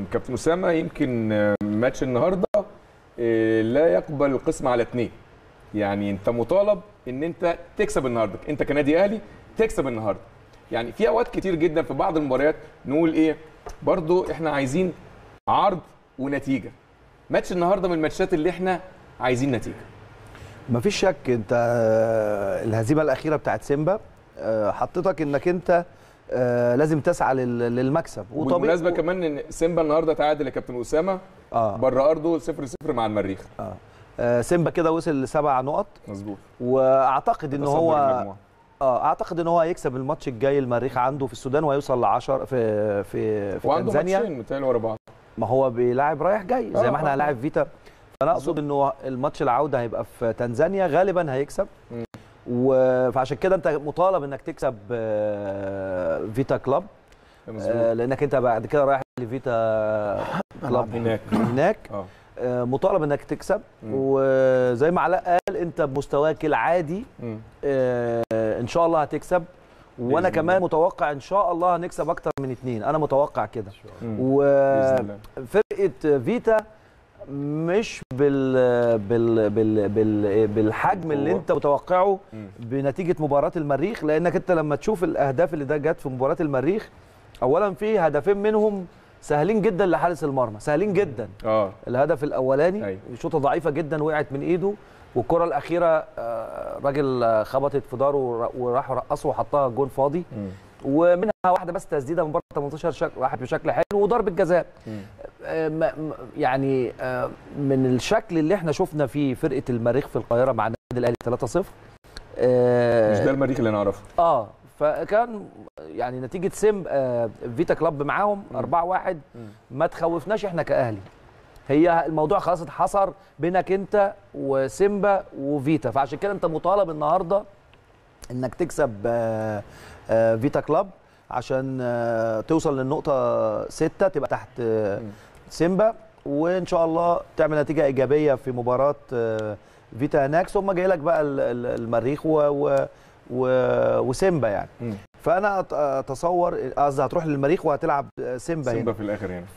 كابتن اسامه يمكن آه، ماتش النهارده آه، لا يقبل القسم على اثنين يعني انت مطالب ان انت تكسب النهارده انت كنادي اهلي تكسب النهارده يعني في اوقات كتير جدا في بعض المباريات نقول ايه برضو احنا عايزين عرض ونتيجه ماتش النهارده من الماتشات اللي احنا عايزين نتيجه مفيش شك انت آه، الهزيمه الاخيره بتاعت سيمبا آه، حطتك انك انت آه، لازم تسعى لل- للمكسب وبالمناسبه كمان ان سيمبا النهارده تعادل يا كابتن اسامه اه بره ارضه 0 0 مع المريخ اه آه، سيمبا كده وصل لسبع نقط مظبوط واعتقد ان تصدر هو المجموعة. اه اعتقد ان هو هيكسب الماتش الجاي المريخ عنده في السودان وهيوصل ل 10 في في في وعنده تنزانيا ماتشين متهيألي ورا بعض ما هو بيلاعب رايح جاي زي آه، ما احنا آه. هنلاعب فيتا فانا اقصد انه الماتش العوده هيبقى في تنزانيا غالبا هيكسب مم. و- فعشان كده انت مطالب انك تكسب آه، فيتا كلاب مظبوط آه، لانك انت بعد كده رايح لفيتا كلاب هناك هناك اه آه، مطالب انك تكسب مم. وزي ما علاء قال انت بمستواك العادي مم. آه، ان شاء الله هتكسب وانا بإذن كمان الله. متوقع ان شاء الله هنكسب اكتر من اتنين انا متوقع كده مم. بإذن الله. وفرقه فيتا مش بال بال بال بال بالحجم اللي بالقوة. انت متوقعه مم. بنتيجه مباراه المريخ لانك انت لما تشوف الاهداف اللي ده جت في مباراه المريخ اولا في هدفين منهم سهلين جدا لحارس المرمى سهلين جدا اه الهدف الاولاني أيوة. شوطه ضعيفه جدا وقعت من ايده والكره الاخيره آه، راجل آه، خبطت في داره ور- وراح رقصه وحطها جون فاضي مم. ومنها واحده بس تسديده من بره 18 شك... راحت بشكل حلو وضربه جزاء مم. آه، م- م- يعني آه، من الشكل اللي احنا شفنا فيه فرقه المريخ في القاهره مع النادي الاهلي 3-0 آه، مش ده المريخ اللي نعرفه اه فكان يعني نتيجه سيم آه فيتا كلاب معاهم 4-1 مم. ما تخوفناش احنا كاهلي هي الموضوع خلاص اتحصر بينك انت وسيمبا وفيتا فعشان كده انت مطالب النهارده انك تكسب آه آه فيتا كلاب عشان آه توصل للنقطه 6 تبقى تحت آه مم. سيمبا وان شاء الله تعمل نتيجه ايجابيه في مباراه آه فيتا هناك ثم جاي لك بقى ال- ال- المريخ و و و وسيمبا يعني مم. فانا أت- اتصور قصدي هتروح للمريخ وهتلعب سيمبا سيمبا هنا في الاخر يعني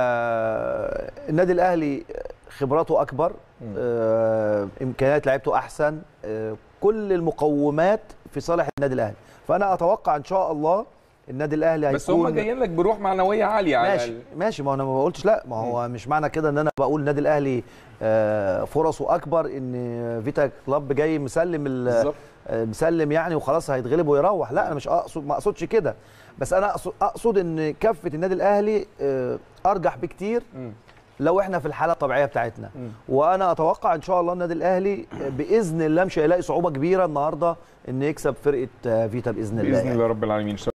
فالنادي الاهلي خبراته اكبر مم. آه، امكانيات لعيبته احسن آه، كل المقومات في صالح النادي الاهلي فانا اتوقع ان شاء الله النادي الاهلي هيكون بس هم جايين لك بروح معنويه عاليه على ماشي الأقل. ماشي ما انا ما بقولش لا ما هو مش معنى كده ان انا بقول النادي الاهلي آه، فرصه اكبر ان فيتا كلاب جاي مسلم ال- بالظبط آه، مسلم يعني وخلاص هيتغلب ويروح لا انا مش اقصد ما اقصدش كده بس انا اقصد اقصد ان كفه النادي الاهلي آه، ارجح بكتير مم. لو احنا في الحاله الطبيعيه بتاعتنا مم. وانا اتوقع ان شاء الله النادي الاهلي آه، باذن الله مش هيلاقي صعوبه كبيره النهارده ان يكسب فرقه آه، فيتا باذن الله باذن يعني. الله رب العالمين